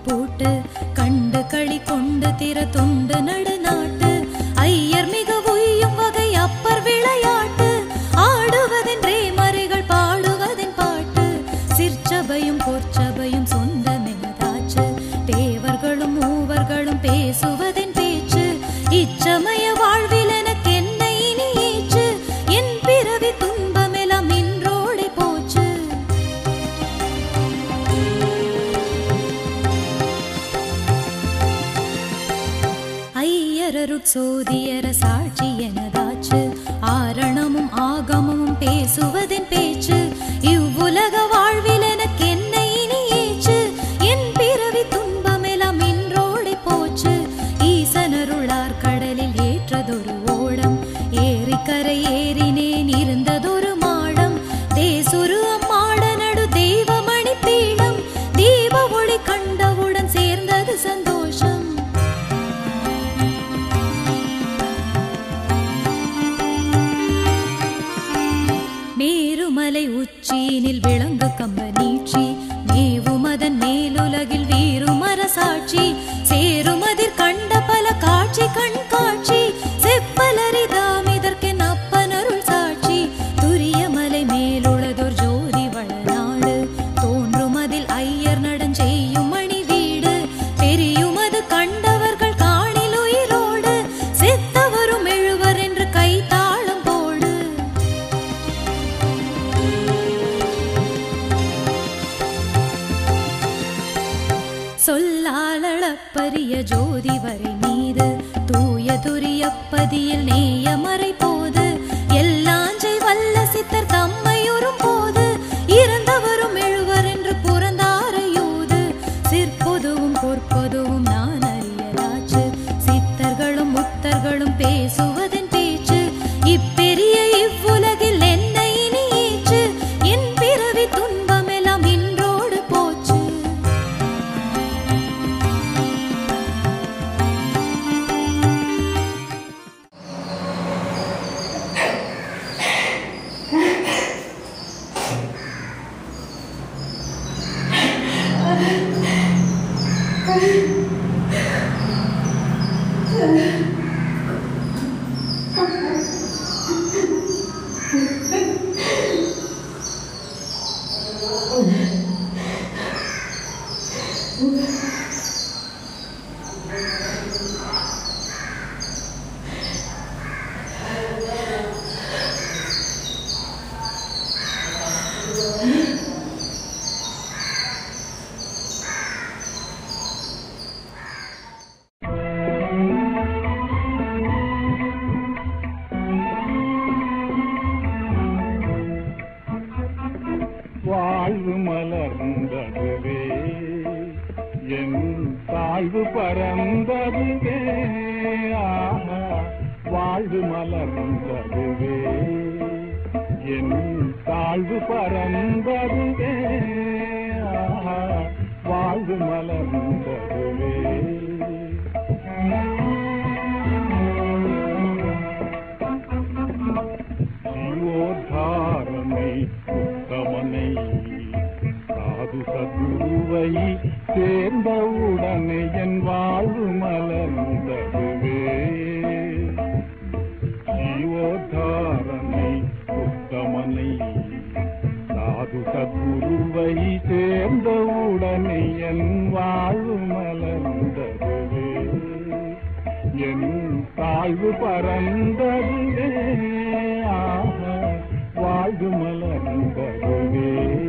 பூட்டு கண்டு களி கொண்டு திற தொண்டு நடுநாட்டு ஐயர் மிக உய்யும் வகை அப்பர் விளையாட்டு ஆடுவதென்றே மறைகள் பாடுவதென் பாட்டு சிற்சபையும் பொற்சபையும் சொந்தமெனதாச்சு தேவர்களும் மூவர்களும் பேசுவதென் பேச்சு இச்சமய வாழ்வில் எனக்கு என்ன இனி ஏச்சு என் பிறவி துன்பமெல்லாம் இன்றோடே போச்சு ஐயரருட் சோதியர சாட்சி எனதாச்சு ஆரணமும் ஆகமமும் பேசுவதென் பேச்சு இவ்வுலக வாழ்வில் எனக்கு என்ன இனி ஏச்சு என் பிறவி துன்பமெல்லாம் இன்றோடி போச்சு ஈசனருளார் கடலில் ஏற்றதொரு ஓடம் ஏரிக்கரை ஏறினேன் இருந்ததொரு மாடம் தேசுரு அம்மாட நடு தெய்வமணி பீடம் தீப ஒளி கண்டவுடன் சேர்ந்தது சந்தோஷம் மேருமலை உச்சியினில் விளங்கு கம்ப நீட்சி மேவுமதன் மேலுலகில் வீருமர சாட்சி சேருமதிர் கண்ட பல காட்சி கண் காட்சி செப்பலரிதாம் இதற்கென் அப்பனருள் சாட்சி துரியமலை மேலுளதொரு ஜோதி வளநாடு தோன்றுமதில் ஐயர் நடஞ்செய்யும் மணி வீடு தெரியுமது கண்டவர்கள் காணில் உயிரோடு செத்தவரும் எழுவர் என்று கைத்தாளம் போடு சொல்லாளப்பரிய ஜோதி வரை மீது தூய துரியப்பதியில் நேயமறை போது எல்லாஞ்சை வல்ல சித்தர் தம்மையுறும் போது இறந்தவரும் எழுவர் என்று புறந்தாரையூது சிற்பொதுவும் பொற்பொதுவும் நான் அறியலாச்சு சித்தர்களும் முத்தர்களும் பேசுவதன் பேச்சு இப்பெரிய இவ்வுலகில் என்ன இனி ஏச்சு என் பிறவி துன்பமெல்லாம் இன்றோடு போச்சு வாழ்வு மலர்ந்ததுவே என் தாழ்வு பறந்ததுவே ஆஹா வாழ்வு மலர்ந்ததுவே என் தாழ்வு பறந்ததுவே ஆஹா வாழ்வு மலர்ந்ததுவே ஜீவோத்தாரனை உத்தமனை சாது சத்குருவை சேர்ந்தவுடனே என் வாழ்வு மலர்ந்ததுவே ஜீவோத்தாரனை உத்தமனை சாது சத்குருவை சேர்ந்தவுடனே என் வாழ்வு மலர்ந்ததுவே என் தாழ்வு பறந்ததுவே ஆஹா, வாழ்வு மலர்ந்ததுவே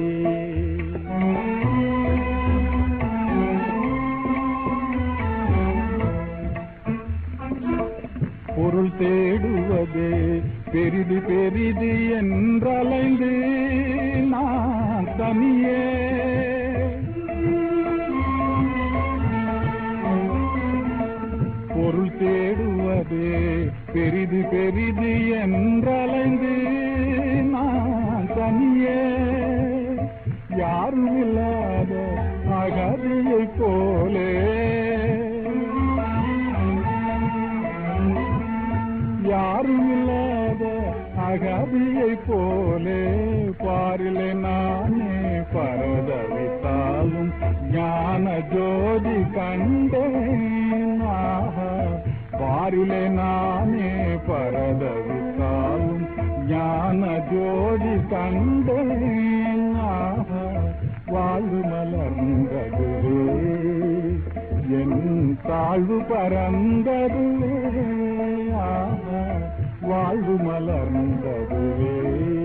பொருள் தேடுவதே பெரிது பெரிது என்றலைந்து நான் தனியே பொருள் தேடுவதே பெரிது பெரிது என்றலைந்து நான் தனியே யாரும் இல்லாத அகதியைப் போலே யாரும் இல்லாத அகதியைப் போலே பாரிலே நானே பரதவித்தாலும் ஞான ஞான ஜோதி கண்டேன் ஆஹா. பாரிலே நானே பரதவித்தாலும் ஞான ஜோதி கண்டேன் ஆஹா. வாழ்வு மலர்ந்ததுவே என் தாழ்வு பறந்ததுவே ஆஹா. வாழ்வு மலர்ந்ததுவே